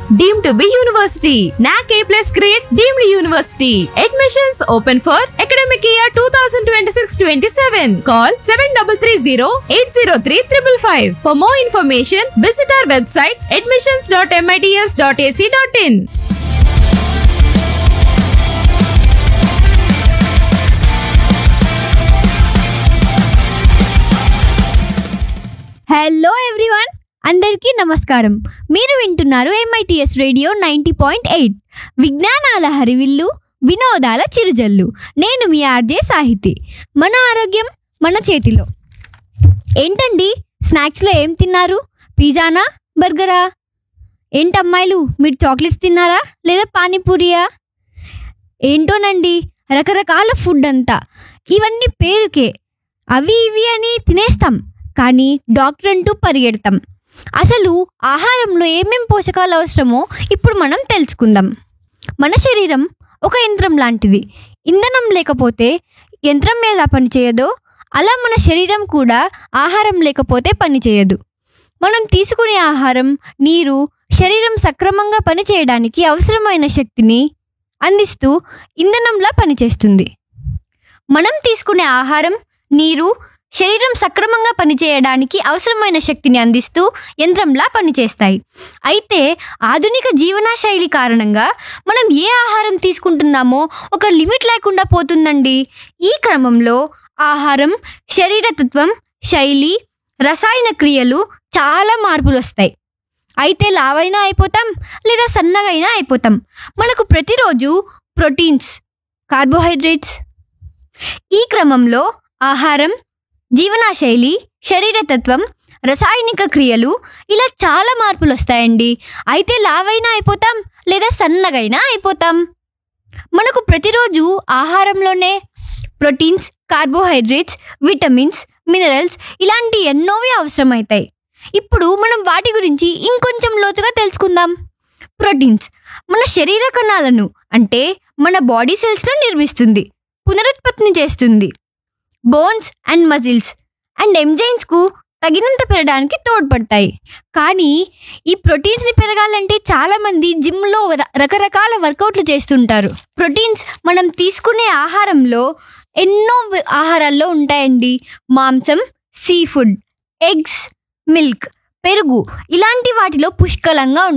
deemed to be university. NAC A plus grade deemed university. Admissions open for academic year 2026-27. Call 7330-803-555. For more information, visit our website admissions.mits.ac.in. Hello everyone అందరికీ నమస్కారం మీరు వింటున్నారు MITS radio ninety point eight విజ్ఞానాల హరివిల్లు వినోదాల చిరుజల్లు నేను మీ RJ Sahiti మన ఆరోగ్యం మన చేతిలో ఏంటండి స్నాక్స్లో ఏం తిన్నారు పిజ్జానా బర్గరా ఏంటమ్మాయిలు మీరు చాక్లెట్స్ తిన్నారా లేదా పానీపూరియా ఏంటోనండి రకరకాల ఫుడ్ అంతా ఇవన్నీ పేరుకే అవి ఇవి అని తినేస్తాం కానీ డాక్టర్ అంటూ పరిగెడతాం అసలు ఆహారంలో ఏమేం పోషకాలు అవసరమో ఇప్పుడు మనం తెలుసుకుందాం మన శరీరం ఒక యంత్రం లాంటిది ఇంధనం లేకపోతే యంత్రం ఎలా పనిచేయదో అలా మన శరీరం కూడా ఆహారం లేకపోతే పనిచేయదు మనం తీసుకునే ఆహారం నీరు శరీరం సక్రమంగా పనిచేయడానికి అవసరమైన శక్తిని అందిస్తూ ఇంధనంలా పనిచేస్తుంది మనం తీసుకునే ఆహారం నీరు శరీరం సక్రమంగా పనిచేయడానికి అవసరమైన శక్తిని అందిస్తూ యంత్రంలా పనిచేస్తాయి అయితే ఆధునిక జీవనశైలి కారణంగా మనం ఏ ఆహారం తీసుకుంటున్నామో ఒక లిమిట్ లేకుండా పోతుందండి ఈ క్రమంలో ఆహారం శరీరతత్వం శైలి రసాయన క్రియలు చాలా మార్పులు వస్తాయి అయితే లావైనా అయిపోతాం లేదా సన్నగైనా అయిపోతాం మనకు ప్రతిరోజు ప్రోటీన్స్ కార్బోహైడ్రేట్స్ ఈ క్రమంలో ఆహారం జీవనశైలి శరీరతత్వం రసాయనిక క్రియలు ఇలా చాలా మార్పులు వస్తాయండి అయితే లావైనా అయిపోతాం లేదా సన్నగైనా అయిపోతాం మనకు ప్రతిరోజు ఆహారంలోనే ప్రోటీన్స్ కార్బోహైడ్రేట్స్ విటమిన్స్ మినరల్స్ ఇలాంటి ఎన్నోవి అవసరమవుతాయి ఇప్పుడు మనం వాటి గురించి ఇంకొంచెం లోతుగా తెలుసుకుందాం ప్రోటీన్స్ మన శరీర కణాలను అంటే మన బాడీ సెల్స్ను నిర్మిస్తుంది పునరుత్పత్తిని చేస్తుంది బోన్స్ అండ్ మజిల్స్ అండ్ ఎంజైన్స్కు తగినంత పెరగడానికి తోడ్పడతాయి కానీ ఈ ప్రోటీన్స్ని పెరగాలంటే చాలామంది జిమ్లో ర- రకరకాల వర్కౌట్లు చేస్తుంటారు ప్రోటీన్స్ మనం తీసుకునే ఆహారంలో ఎన్నో వ- ఆహారాల్లో ఉంటాయండి మాంసం సీ ఫుడ్ ఎగ్స్ మిల్క్ పెరుగు ఇలాంటి వాటిలో పుష్కలంగా